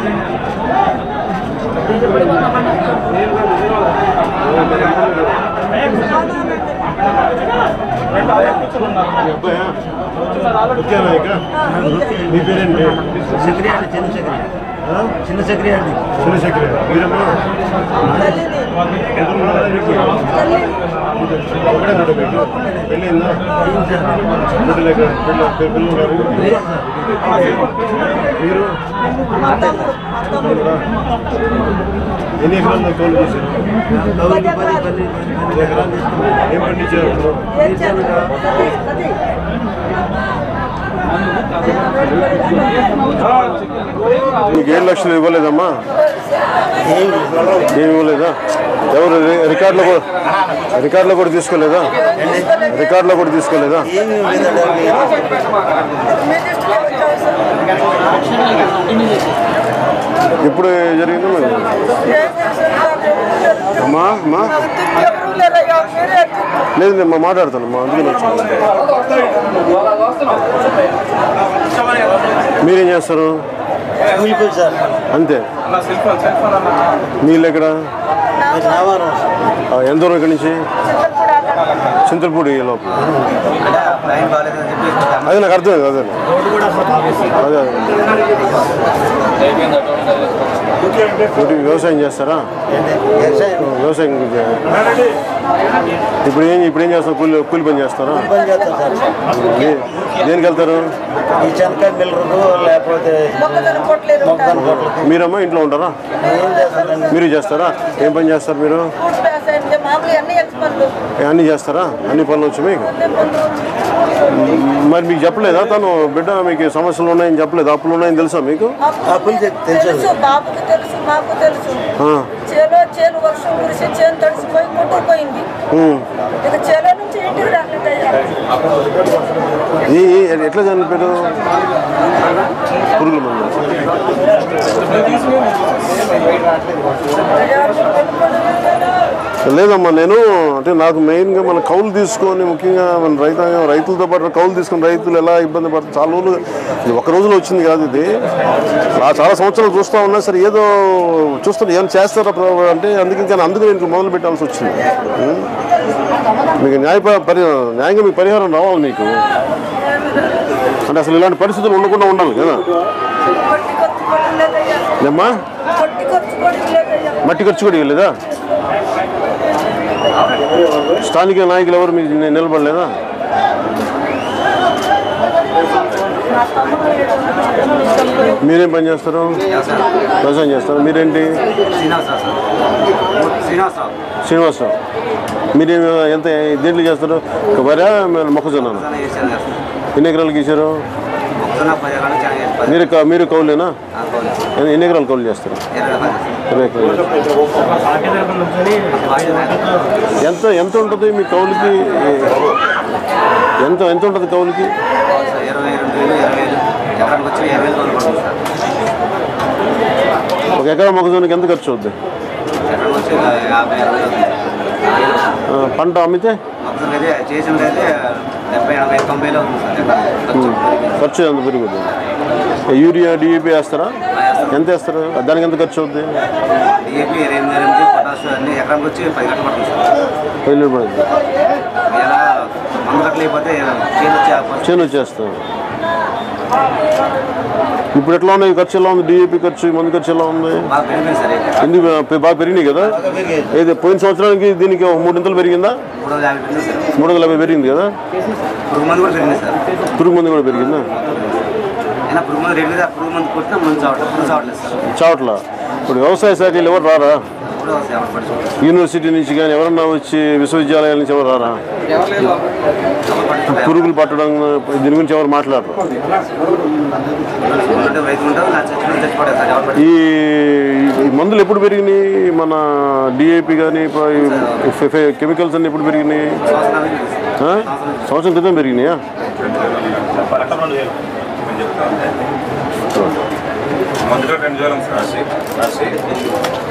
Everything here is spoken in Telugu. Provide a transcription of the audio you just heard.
అబ్బాయా ఓకేనా ఇక మీ పేరేంటి సెక్రటరీ చిన్న సెక్రటరీ ఆ? చిన్న సెక్రటరీ చిన్న సెక్రటరీ మీరమ్మా ఎంత ఉన్నారా మీకు? ఒకటే నడు మీకు. పెళ్ళయిందా? బిడ్డలు ఎక్కడ? పిల్ల- పిల్లలు ఉన్నారు? మీరు తమ్ముడా? ఎన్ని ఎకరాలు కౌలు చేశారు పది పది పది పది ఎకరాలు ఏం పండించారు మీకు ఏడు లక్షలు ఇవ్వలేదమ్మా ఏమి ఇవ్వలేదా ఎవరు రి- రికార్డులో కూడా రికార్డులో కూడా తీసుకోలేదా రికార్డులో కూడా తీసుకోలేదా ఏమీ లేదండి ఎప్పుడు జరిగింది మరి అమ్మా అమ్మా లేదు నేను మా మాట్లాడతాను మా అందుకని వచ్చాను మీరేం చేస్తారు కూలిపోయి సార్ అంతే నీళ్ళు ఎక్కడ మరి రావారం ఆ, ఎంత దూరం ఇక్కడి నుంచి చింతలపూడి లోపల అదే నాకు అర్థమైంది అదే అదే ఒకటి వ్యవసాయం చేస్తారా వ్యవసాయం వ్యవసాయం గురించి. ఇప్పుడు ఏం ఇప్పుడు ఏం చేస్తారు కూలి కూలి పని చేస్తారా పని చేస్తాం సార్ ఏ- దేనికి వెళ్తారు ఈ చెనక్కాయ మిల్లరు లేకపోతే మొక్కజొన్న పొట్లకి మీరమ్మా ఇంట్లో ఉంటారా ఏం చేస్తారండి మీరు చేస్తారా ఏం పని చేస్తారు మీరు మామూలుగా అన్ని ఎక్స్పర్ట్లు అన్నీ చేస్తారా అన్ని పనులు వచ్చి మీకు మరి మీకు చెప్పలేదా తను బిడ్డ మీకు సమస్యలు ఉన్నాయని చెప్పలేదు అప్పులు ఉన్నాయని తెలుసా మీకు అప్పులు తె- తెలుసు తెలుసు బాబుకి తెలుసు మాకు తెలుసు ఆ, చేలో చేను వర్షం కురిసి చేను తడిసిపోయి కొట్టుకుపోయింది ఉమ్. ఇక చేలో నుంచి ఇంటికి రాలేదయ్యా ఈ ఈ- ఎట్లా చనిపోయారు పురుగుల మందు లేదమ్మా నేను అంటే నాకు మెయిన్గా మన కౌలు తీసుకొని ముఖ్యంగా మన రైతాంగం రైతులతో పాటు కౌలు తీసుకుని రైతులు ఎలా ఇబ్బంది పడుతుంది చాలా రోజులు ఇది ఒక రోజులో వచ్చింది కాదు ఇది ఆ చాలా సంవత్సరాలు చూస్తూ ఉన్నా సరే ఏదో చూస్తున్నా ఏం చేస్తారా ప్రభు అంటే అందుకే ఇంకా అందుకే నేను మొదలు పెట్టాల్సి వచ్చింది ఉం? మీకు న్యాయ ప- పరి న్యాయంగా మీకు పరిహారం రావాలి మీకు అంటే అసలు ఇలాంటి పరిస్థితులు ఉండకుండా ఉండాలి కదా కొట్టి ఖర్చుకోవడం లేదయ్యా ఏమ్మా కొట్టి ఖర్చుకోవడం లేదయ్యా మట్టి ఖర్చు కూడా ఇవ్వలేదా స్థానిక నాయకులు ఎవరు మీకు ని- నిలబడలేదా మీరేం పని చేస్తారు వ్యవసాయం చేస్తారు మీరేంటి శ్రీనివాసరావు శ్రీనివాసరావు మీరేం ఎంత దేంట్లో చేస్తారు వరా మొక్కజొన్న చేశాను కదా ఎన్ని ఎకరాలు గీశారు మొక్కజొన్న పది ఎకరాలు చాలా చేసి పది మీరు క- మీరు కౌలేనా కోళ్ళు ఎన్ని- ఎన్ని ఎకరాలు కౌలు చేస్తారు ఇరవై పది ఇరవై ఎకరాలు ఎంత ఎంత ఉంటుంది మీ కౌలుకి ఎంత ఎంత ఉంటుంది కౌలుకి ఇరవై రెండు వేలు ఇరవై వేలు ఎకరానికి వచ్చి ఇరవై వేలు కోళ్ళు పడుతుంది సార్ ఒక ఎకరా మొక్కజొన్నకి ఎంత ఖర్చు అవుద్ది ఎకరానికి వచ్చి ఒక యాభై అరవై అవుతుంది ఆ, పంట అమ్మితే మొక్కజొన్న అయితే చేసింది అయితే డెబ్బై ఎనభై తొంభై వేలు అవుతుంది సార్ ఎకరా ఖర్చు ఖర్చు ఎంత పెరుగుద్ది యూరియా డిఏపి వేస్తారా ఎంత వేస్తారు దానికి ఎంత ఖర్చు అవుద్ది డిఏపి ఇరవై ఎనిమిది ఎనిమిది పొటాష్ అన్ని ఎకరానికి వచ్చి పది గంటలు పడుతుంది సార్ పదిహేను పడుతుంది ఎలా మందు గంటలు అయిపోతే చేను వచ్చి ఆపచ్చు చేను వచ్చేస్తాం ఇప్పుడు ఎట్లా ఉన్నాయి ఖర్చు ఎలా ఉంది డిఏపి ఖర్చు ఈ మందు ఖర్చు ఎలా ఉంది బాగా పెరిగింది సార్ అయితే ఎందుకు పె- బాగా పెరిగినాయి కదా ఏది పోయిన సంవత్సరానికి దీనికి ఒక మూడింతలు పెరిగిందా మూడు వందల యాభై పెరిగింది సార్ మూడు వందల యాభై పెరిగింది కదా పురుగు మందు కూడా పెరిగింది సార్ పురుగు మంది కూడా పెరిగిందా అయినా పురుగు మందు రేట్ మీద పురుగు మందు కొట్టినా మందు చావట్లేదు పురుగు చావట్లేదు సార్ చావట్ల ఇప్పుడు వ్యవసాయ శాఖలు ఎవరు రారా ఇప్పుడు ఎవరు పడుతుంది యూనివర్సిటీ నుంచి కానీ ఎవరన్నా వచ్చి విశ్వవిద్యాలయాల నుంచి ఎవరు రారా పురుగులు పట్టడం దీని గురించి ఎవరు మాట్లాడరు ఉంటే రైతు ఉంటారు నా చచ్చిపోయి చచ్చిపోతారు సార్ ఎవరు పడుతుంది ఈ ఈ మందులు ఎప్పుడు పెరిగినాయి మన డిఏపి కానీ కెమికల్స్ అన్ని ఎప్పుడు పెరిగినాయి ఆ? సంవత్సరం క్రితం పెరిగినాయా మొదట రెండు జ్వరం రాసి రాసి